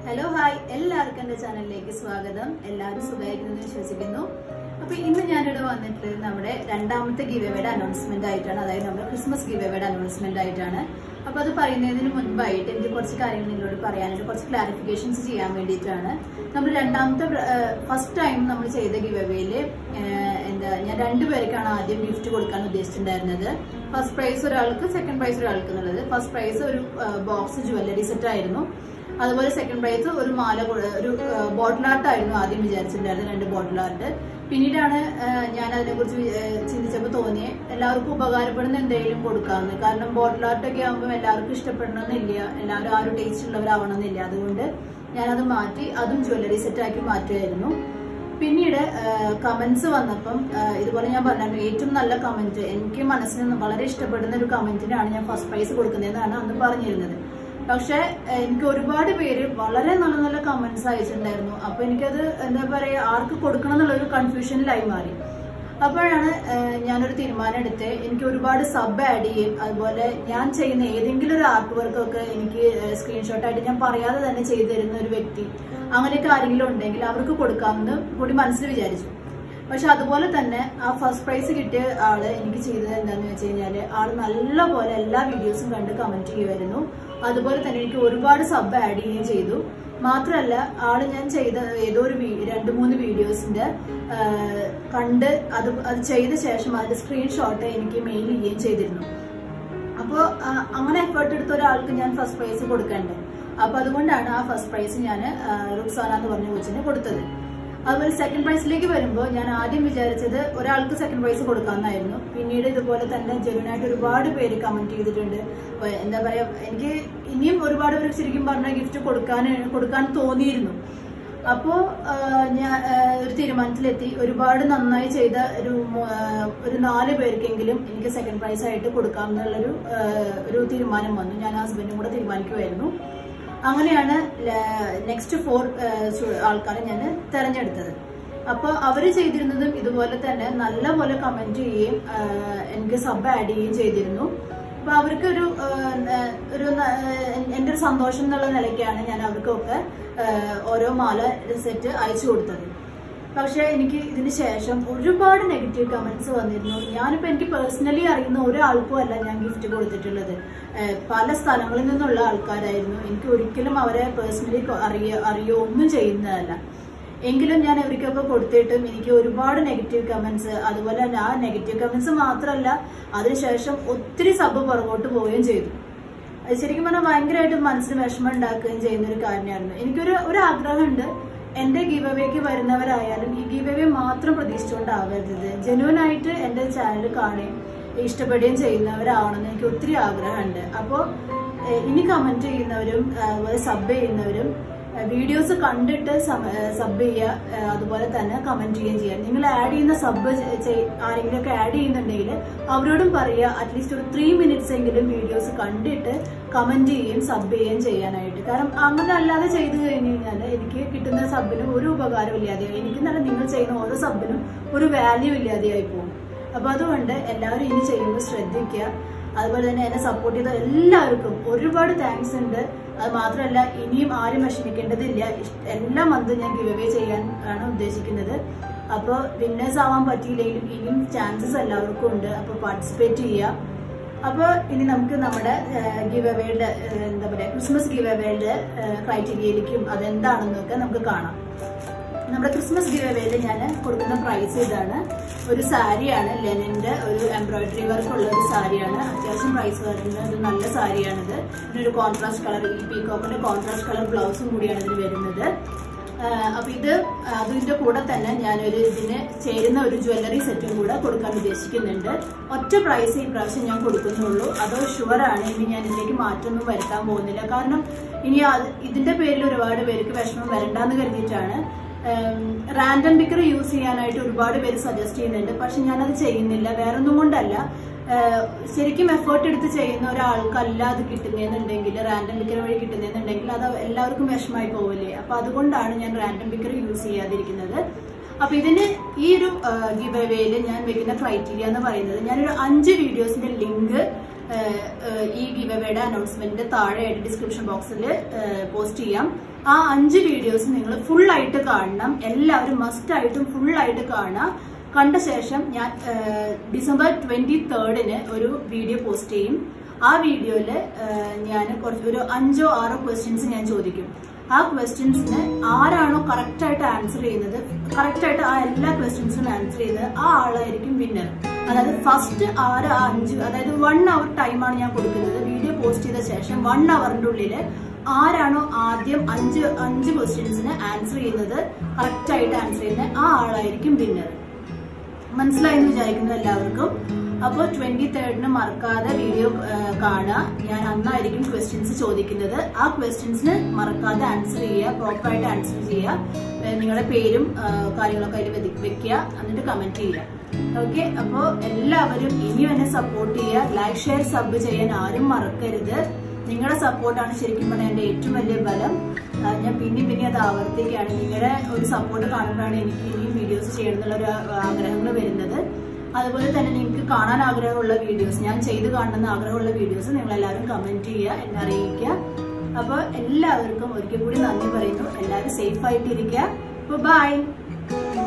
hello hi എല്ലാവർക്കും എന്റെ ചാനലിലേക്ക് സ്വാഗതം എല്ലാവരും സുഖമായിരിക്കുന്നു വിശ്വസിക്കുന്നു അപ്പൊ ഇന്ന് ഞാനിവിടെ വന്നിട്ടുള്ളത് നമ്മുടെ രണ്ടാമത്തെ ഗീവ് എവേയുടെ അനൗൺസ്മെന്റ് ആയിട്ടാണ് അതായത് നമ്മുടെ ക്രിസ്മസ് ഗീവ് എവേയുടെ അനൗൺസ്മെന്റ് ആയിട്ടാണ് അപ്പൊ അത് പറയുന്നതിന് മുൻപായിട്ട് എനിക്ക് കുറച്ച് കാര്യങ്ങൾ നിങ്ങളോട് പറയാനുണ്ട് കുറച്ച് ക്ലാരിഫിക്കേഷൻസ് ചെയ്യാൻ വേണ്ടിയിട്ടാണ് നമ്മൾ രണ്ടാമത്തെ ഫസ്റ്റ് ടൈം നമ്മൾ ചെയ്ത ഗീവ് എവേയില് എന്താ ഞാൻ രണ്ടുപേർക്കാണ് ആദ്യം ഗിഫ്റ്റ് കൊടുക്കാൻ ഉദ്ദേശിച്ചിട്ടുണ്ടായിരുന്നത് ഫസ്റ്റ് പ്രൈസ് ഒരാൾക്ക് സെക്കൻഡ് പ്രൈസ് ഒരാൾക്ക് എന്നുള്ളത് ഫസ്റ്റ് പ്രൈസ് ഒരു ബോക്സ് ജുവല്ലറി സെറ്റ് ആയിരുന്നു അതുപോലെ സെക്കൻഡ് പ്രൈസ് ഒരു മാല കൊ- ഒരു ബോട്ടിൽ ആർട്ട് ആയിരുന്നു ആദ്യം വിചാരിച്ചിട്ടുണ്ടായിരുന്നത് രണ്ട് ബോട്ടിൽ ആർട്ട് പിന്നീടാണ് ആ, ഞാൻ അതിനെക്കുറിച്ച് വി- ആ, ചിന്തിച്ചപ്പോൾ തോന്നിയ എല്ലാവർക്കും ഉപകാരപ്പെടുന്ന എന്തെങ്കിലും കൊടുക്കാമെന്ന് കാരണം ബോട്ടിൽ ആർട്ട് ഒക്കെ ആകുമ്പോൾ എല്ലാവർക്കും ഇഷ്ടപ്പെടണമെന്നില്ല എല്ലാവരും ആ ഒരു ടേസ്റ്റ് ഉള്ളവരാവണമെന്നില്ല അതുകൊണ്ട് ഞാനത് മാറ്റി അതും ജ്വല്ലറി സെറ്റ് ആക്കി മാറ്റുമായിരുന്നു പിന്നീട് കമന്റ്സ് വന്നപ്പം ആ, ഇതുപോലെ ഞാൻ പറഞ്ഞു ഏറ്റവും നല്ല കമന്റ് എനിക്ക് മനസ്സിന് വളരെ ഇഷ്ടപ്പെടുന്ന ഒരു കമന്റിനാണ് ഞാൻ ഫസ്റ്റ് പ്രൈസ് കൊടുക്കുന്നതെന്നാണ് അന്ന് പറഞ്ഞിരുന്നത് പക്ഷെ ഏഹ്, എനിക്ക് ഒരുപാട് പേര് വളരെ നല്ല നല്ല കമന്റ്സ് അയച്ചിട്ടുണ്ടായിരുന്നു അപ്പൊ എനിക്കത് എന്താ പറയാ ആർക്ക് കൊടുക്കണം എന്നുള്ള ഒരു കൺഫ്യൂഷനിലായി മാറി അപ്പോഴാണ് ഏഹ്, ഞാനൊരു തീരുമാനം എടുത്ത് എനിക്ക് ഒരുപാട് സബ് ആഡ് ചെയ്യും അതുപോലെ ഞാൻ ചെയ്യുന്ന ഏതെങ്കിലും ഒരു ആർട്ട് വർക്ക് ഒക്കെ എനിക്ക് സ്ക്രീൻഷോട്ട് ആയിട്ട് ഞാൻ പറയാതെ തന്നെ ചെയ്തു തരുന്ന ഒരു വ്യക്തി അങ്ങനെയൊക്കെ ആരെങ്കിലും ഉണ്ടെങ്കിൽ അവർക്ക് കൊടുക്കാമെന്ന് കൂടി മനസ്സിൽ വിചാരിച്ചു പക്ഷെ അതുപോലെ തന്നെ ആ ഫസ്റ്റ് പ്രൈസ് കിട്ടിയ ആള് എനിക്ക് ചെയ്തത് എന്താന്ന് വെച്ച് കഴിഞ്ഞാല് ആള് നല്ലപോലെ എല്ലാ വീഡിയോസും കണ്ട് കമന്റ് ചെയ്യുമായിരുന്നു അതുപോലെ തന്നെ എനിക്ക് ഒരുപാട് സബ് ആഡ് ചെയ്യുകയും ചെയ്തു മാത്രമല്ല ആള് ഞാൻ ചെയ്ത ഏതോ ഒരു വീ- രണ്ട് മൂന്ന് വീഡിയോസിന്റെ ആ, കണ്ട് അത് അത് ചെയ്ത ശേഷം അതിന്റെ സ്ക്രീൻഷോട്ട് എനിക്ക് മെയിൽ ചെയ്യുകയും ചെയ്തിരുന്നു അപ്പോൾ അങ്ങനെ എഫേർട്ട് എടുത്ത ഒരാൾക്ക് ഞാൻ ഫസ്റ്റ് പ്രൈസ് കൊടുക്കണ്ടേ അപ്പൊ അതുകൊണ്ടാണ് ആ ഫസ്റ്റ് പ്രൈസ് ഞാൻ റുക്സാന എന്ന് പറഞ്ഞ കൊച്ചിന് കൊടുത്തത് അതുപോലെ സെക്കൻഡ് പ്രൈസിലേക്ക് വരുമ്പോൾ ഞാൻ ആദ്യം വിചാരിച്ചത് ഒരാൾക്ക് സെക്കൻഡ് പ്രൈസ് കൊടുക്കാമെന്നായിരുന്നു പിന്നീട് ഇതുപോലെ തന്നെ ജെനുവിനായിട്ട് ഒരുപാട് പേര് കമന്റ് ചെയ്തിട്ടുണ്ട് അപ്പൊ എന്താ പറയാ എനിക്ക് ഇനിയും ഒരുപാട് പേർക്ക് ശരിക്കും പറഞ്ഞാൽ ഗിഫ്റ്റ് കൊടുക്കാൻ കൊടുക്കാൻ തോന്നിയിരുന്നു അപ്പോ ആ, ഞാൻ ആ, ഒരു തീരുമാനത്തിലെത്തി ഒരുപാട് നന്നായി ചെയ്ത ഒരു മൂ- ആ, ഒരു നാല് പേർക്കെങ്കിലും എനിക്ക് സെക്കൻഡ് പ്രൈസ് ആയിട്ട് കൊടുക്കാം എന്നുള്ളൊരു ആ, ഒരു തീരുമാനം വന്നു ഞാൻ ഹസ്ബൻഡും കൂടെ തീരുമാനിക്കുമായിരുന്നു അങ്ങനെയാണ് നെക്സ്റ്റ് ഫോർ ആൾക്കാരെ ഞാൻ തെരഞ്ഞെടുത്തത് അപ്പോൾ അവർ ചെയ്തിരുന്നതും ഇതുപോലെ തന്നെ നല്ല പോലെ കമന്റ് ചെയ്യുകയും ആ, എനിക്ക് സബ് ആഡ് ചെയ്യുകയും ചെയ്തിരുന്നു അപ്പൊ അവർക്ക് ഒരു ഒരു ന- എന്റെ ഒരു സന്തോഷം എന്നുള്ള നിലയ്ക്കാണ് ഞാൻ അവർക്കൊക്കെ ആ, ഓരോ മാല സെറ്റ് അയച്ചു കൊടുത്തത് പക്ഷെ എനിക്ക് ഇതിന് ശേഷം ഒരുപാട് നെഗറ്റീവ് കമന്റ്സ് വന്നിരുന്നു ഞാനിപ്പോ എനിക്ക് പേഴ്സണലി അറിയുന്ന ഒരാൾക്കും അല്ല ഞാൻ ഗിഫ്റ്റ് കൊടുത്തിട്ടുള്ളത് ഏഹ് പല സ്ഥലങ്ങളിൽ നിന്നുള്ള ആൾക്കാരായിരുന്നു എനിക്ക് ഒരിക്കലും അവരെ പേഴ്സണലി അറിയ അറിയോ ഒന്നും ചെയ്യുന്നതല്ല എങ്കിലും ഞാൻ അവർക്കൊക്കെ കൊടുത്തിട്ടും എനിക്ക് ഒരുപാട് നെഗറ്റീവ് കമന്റ്സ് അതുപോലെ തന്നെ ആ നെഗറ്റീവ് കമന്റ്സ് മാത്രമല്ല അതിനുശേഷം ഒത്തിരി സബ് പുറകോട്ട് പോവുകയും ചെയ്തു അത് ശരിക്കും പറഞ്ഞാൽ ഭയങ്കരമായിട്ട് മനസ്സിന് വിഷമം ഉണ്ടാക്കുകയും ചെയ്യുന്ന ഒരു കാര്യമായിരുന്നു എനിക്കൊരു ഒരു ആഗ്രഹമുണ്ട് എന്റെ ഗീവ് അവേക്ക് വരുന്നവരായാലും ഈ ഗീവ് അവേ മാത്രം പ്രതീക്ഷിച്ചുകൊണ്ടാവരുത് ജെനുവൻ ആയിട്ട് എന്റെ ചാനൽ കാണുകയും ഇഷ്ടപ്പെടുകയും ചെയ്യുന്നവരാവണമെന്ന് എനിക്ക് ഒത്തിരി ആഗ്രഹമുണ്ട് അപ്പോൾ ഇനി കമന്റ് ചെയ്യുന്നവരും അതുപോലെ സബ് ചെയ്യുന്നവരും വീഡിയോസ് കണ്ടിട്ട് സബ് ചെയ്യുക ഏഹ് അതുപോലെ തന്നെ കമന്റ് ചെയ്യുകയും ചെയ്യുക നിങ്ങൾ ആഡ് ചെയ്യുന്ന സബ് ആരെങ്കിലും ഒക്കെ ആഡ് ചെയ്യുന്നുണ്ടെങ്കിൽ അവരോടും പറയുക അറ്റ്ലീസ്റ്റ് ഒരു ത്രീ മിനിറ്റ്സ് എങ്കിലും വീഡിയോസ് കണ്ടിട്ട് കമന്റ് ചെയ്യുകയും സബ് ചെയ്യുകയും ചെയ്യാനായിട്ട് കാരണം അങ്ങനെ അല്ലാതെ ചെയ്തു കഴിഞ്ഞു കഴിഞ്ഞാൽ എനിക്ക് കിട്ടുന്ന സബിന് ഒരു ഉപകാരം ഇല്ലാതെയായി എനിക്ക് നല്ല നിങ്ങൾ ചെയ്യുന്ന ഓരോ സബിനും ഒരു വാല്യൂ ഇല്ലാതെയായി പോകും അപ്പൊ അതുകൊണ്ട് എല്ലാവരും ഇനി ചെയ്യുമ്പോൾ ശ്രദ്ധിക്കുക അതുപോലെ തന്നെ എന്നെ സപ്പോർട്ട് ചെയ്ത എല്ലാവർക്കും ഒരുപാട് താങ്ക്സ് ഉണ്ട് അത് മാത്രമല്ല ഇനിയും ആരും വിഷമിക്കേണ്ടതില്ല ഇഷ്- എല്ലാ മന്തും ഞാൻ ഗിവ് അവേ ചെയ്യാൻ ആണ് ഉദ്ദേശിക്കുന്നത് അപ്പോൾ വിന്നേഴ്സ് ആവാൻ പറ്റിയില്ലെങ്കിലും ഇനിയും ചാൻസസ് എല്ലാവർക്കും ഉണ്ട് അപ്പോൾ പാർട്ടിസിപ്പേറ്റ് ചെയ്യുക അപ്പോൾ ഇനി നമുക്ക് നമ്മുടെ ഗിവ് അവയുടെ എന്താ പറയുക ക്രിസ്മസ് ഗിവ് അവയുടെ ക്രൈറ്റീരിയയിലേക്കും അതെന്താണെന്നൊക്കെ നമുക്ക് കാണാം നമ്മുടെ ക്രിസ്മസ് ഗിവ് അവേയിൽ ഞാൻ കൊടുക്കുന്ന പ്രൈസ് ഇതാണ് ഒരു സാരിയാണ് ലെനിന്റെ ഒരു എംബ്രോയിഡറി വർക്ക് ഉള്ള ഒരു സാരിയാണ് അത്യാവശ്യം പ്രൈസ് വരുന്ന ഒരു നല്ല സാരിയാണിത് പിന്നെ ഒരു കോൺട്രാസ്റ്റ് കളർ ഈ പീകോക്കിന്റെ കോൺട്രാസ്റ്റ് കളർ ബ്ലൗസും കൂടിയാണ് ഇതിന് വരുന്നത് ആഹ് അപ്പൊ ഇത് അതിന്റെ കൂടെ തന്നെ ഞാനൊരു ഇതിന് ചേരുന്ന ഒരു ജ്വല്ലറി സെറ്റും കൂടെ കൊടുക്കാൻ ഉദ്ദേശിക്കുന്നുണ്ട് ഒറ്റ പ്രൈസ് ഈ പ്രാവശ്യം ഞാൻ കൊടുക്കുന്നുള്ളൂ അത് ഷുവറാണ് ഇനി ഞാൻ ഇതിലേക്ക് മാറ്റമൊന്നും വരുത്താൻ പോകുന്നില്ല കാരണം ഇനി അത് ഇതിന്റെ പേരിൽ ഒരുപാട് പേർക്ക് വിഷമം വരണ്ടെന്ന് കരുതിയിട്ടാണ് റാൻഡം പിക്കർ യൂസ് ചെയ്യാനായിട്ട് ഒരുപാട് പേര് സജസ്റ്റ് ചെയ്യുന്നുണ്ട് പക്ഷെ ഞാനത് ചെയ്യുന്നില്ല വേറെ ഒന്നും കൊണ്ടല്ല ഏഹ് ശരിക്കും എഫേർട്ട് എടുത്ത് ചെയ്യുന്ന ഒരാൾക്കല്ല അത് കിട്ടുന്നതെന്നുണ്ടെങ്കിൽ റാൻഡം പിക്കർ വഴി കിട്ടുന്നതെന്നുണ്ടെങ്കിൽ അത് എല്ലാവർക്കും വിഷമായി പോവില്ലേ അപ്പൊ അതുകൊണ്ടാണ് ഞാൻ റാൻഡം പിക്കർ യൂസ് ചെയ്യാതിരിക്കുന്നത് അപ്പൊ ഇതിന് ഈ ഒരു ഗിവ് അവേയിൽ ഞാൻ വെക്കുന്ന ക്രൈറ്റീരിയ എന്ന് പറയുന്നത് ഞാനൊരു അഞ്ച് വീഡിയോസിന്റെ ലിങ്ക് ഈ ഗിവവേയുടെ അനൗൺസ്മെന്റ് താഴെയായിട്ട് ഡിസ്ക്രിപ്ഷൻ ബോക്സിൽ പോസ്റ്റ് ചെയ്യാം ആ അഞ്ച് വീഡിയോസ് നിങ്ങൾ ഫുൾ ആയിട്ട് കാണണം എല്ലാവരും മസ്റ്റ് ആയിട്ടും ഫുൾ ആയിട്ട് കാണുക കണ്ട ശേഷം ഞാൻ ഡിസംബർ ട്വന്റി തേർഡിന് ഒരു വീഡിയോ പോസ്റ്റ് ചെയ്യും ആ വീഡിയോയില് ഞാൻ കുറച്ച് ഒരു അഞ്ചോ ആറോ ക്വസ്റ്റ്യൻസ് ഞാൻ ചോദിക്കും ആ ക്വസ്റ്റ്യൻസിന് ആരാണോ കറക്റ്റ് ആയിട്ട് ആൻസർ ചെയ്യുന്നത് കറക്റ്റ് ആയിട്ട് ആ എല്ലാ ക്വസ്റ്റ്യൻസിനും ആൻസർ ചെയ്യുന്നത് ആ ആളായിരിക്കും വിന്നർ അതായത് ഫസ്റ്റ് ആറ് ആ അഞ്ച് അതായത് വൺ അവർ ടൈമാണ് ഞാൻ കൊടുക്കുന്നത് വീഡിയോ പോസ്റ്റ് ചെയ്ത ശേഷം വൺ അവറിന്റെ ഉള്ളിൽ ആരാണോ ആദ്യം അഞ്ച് അഞ്ച് ക്വസ്റ്റ്യൻസിന് ആൻസർ ചെയ്യുന്നത് കറക്റ്റ് ആയിട്ട് ആൻസർ ചെയ്യുന്നത് ആ ആളായിരിക്കും വിന്നർ മനസ്സിലായെന്ന് വിചാരിക്കുന്നു എല്ലാവർക്കും അപ്പോൾ ട്വന്റി തേർഡിന് മറക്കാതെ വീഡിയോ കാണുക ഞാൻ അന്നായിരിക്കും ക്വസ്റ്റ്യൻസ് ചോദിക്കുന്നത് ആ ക്വസ്റ്റ്യൻസിന് മറക്കാതെ ആൻസർ ചെയ്യുക പ്രോപ്പറായിട്ട് ആൻസർ ചെയ്യുക ഏഹ് നിങ്ങളുടെ പേരും ആ, കാര്യങ്ങളൊക്കെ അതിൽ വെക്കുക എന്നിട്ട് കമന്റ് ചെയ്യുക ഓക്കെ അപ്പോൾ എല്ലാവരും ഇനിയും എന്നെ സപ്പോർട്ട് ചെയ്യുക ലൈക്ക് ഷെയർ സബ് ചെയ്യാൻ ആരും മറക്കരുത് നിങ്ങളുടെ സപ്പോർട്ടാണ് ശരിക്കും പറഞ്ഞാൽ എന്റെ ഏറ്റവും വലിയ ബലം ആ, ഞാൻ പിന്നെയും പിന്നെ അത് ആവർത്തിക്കുകയാണ് നിങ്ങളുടെ ഒരു സപ്പോർട്ട് കാണുമ്പോഴാണ് എനിക്ക് ഇനിയും വീഡിയോസ് ചെയ്യണം എന്നുള്ള ഒരു ആഗ്രഹങ്ങൾ വരുന്നത് അതുപോലെ തന്നെ നിങ്ങൾക്ക് കാണാൻ ആഗ്രഹമുള്ള വീഡിയോസ് ഞാൻ ചെയ്ത് കാണണമെന്ന് ആഗ്രഹമുള്ള വീഡിയോസ് നിങ്ങൾ എല്ലാവരും കമന്റ് ചെയ്യുക എന്നെ അറിയിക്കുക അപ്പോൾ എല്ലാവർക്കും ഒരിക്കൽ കൂടി നന്ദി പറയുന്നു എല്ലാവരും സേഫ് ആയിട്ടിരിക്കുക അപ്പോൾ ബൈ